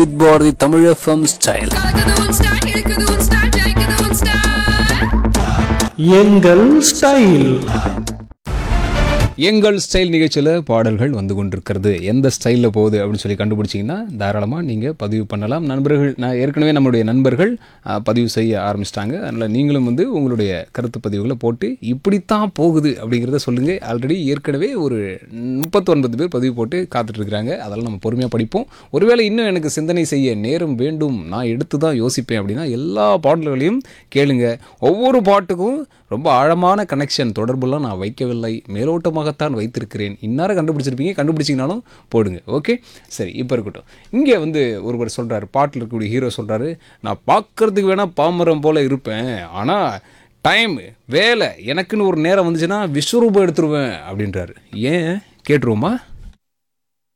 with Bharathi Tamil FM style கலக்குது உன் style இழுக்குது உன் ஸ்டைல் ஜெயிக்குது உன் ஸ்டைல் எங்கள் ஸ்டைல் எங்கள் ஸ்டைல் நிகழ்ச்சியில் பாடல்கள் வந்து கொண்டிருக்கிறது எந்த ஸ்டைலில் போகுது அப்படின்னு சொல்லி கண்டுபிடிச்சிங்கன்னா தாராளமாக நீங்கள் பதிவு பண்ணலாம் நண்பர்கள் நான் ஏற்கனவே நம்மளுடைய நண்பர்கள் ஆ, பதிவு செய்ய ஆரம்பிச்சிட்டாங்க அதனால் நீங்களும் வந்து உங்களுடைய கருத்து பதிவுகளை போட்டு இப்படித்தான் போகுது அப்படிங்கிறத சொல்லுங்கள் ஆல்ரெடி ஏற்கனவே ஒரு முப்பத்தொன்பது பேர் பதிவு போட்டு காத்துட்ருக்குறாங்க அதெல்லாம் நம்ம பொறுமையாக படிப்போம் ஒருவேளை இன்னும் எனக்கு சிந்தனை செய்ய நேரம் வேண்டும் நான் எடுத்து தான் யோசிப்பேன் அப்படின்னா எல்லா பாடல்களையும் கேளுங்க ஒவ்வொரு பாட்டுக்கும் ரொம்ப ஆழமான கனெக்ஷன் தொடர்புலாம் நான் வைக்கவில்லை மேலோட்டமாகத்தான் வைத்திருக்கிறேன் இன்னார கண்டுபிடிச்சிருப்பீங்க கண்டுபிடிச்சிங்கனாலும் போடுங்க ஓகே சரி இப்போ இருக்கட்டும் இங்கே வந்து ஒருவர் சொல்கிறாரு பாட்டில் இருக்கக்கூடிய ஹீரோ சொல்கிறாரு நான் பார்க்கறதுக்கு வேணால் பாமரம் போல் இருப்பேன் ஆனால் டைம் வேலை எனக்குன்னு ஒரு நேரம் வந்துச்சுன்னா விஸ்வரூபம் எடுத்துருவேன் அப்படின்றாரு ஏன் கேட்டுருவோமா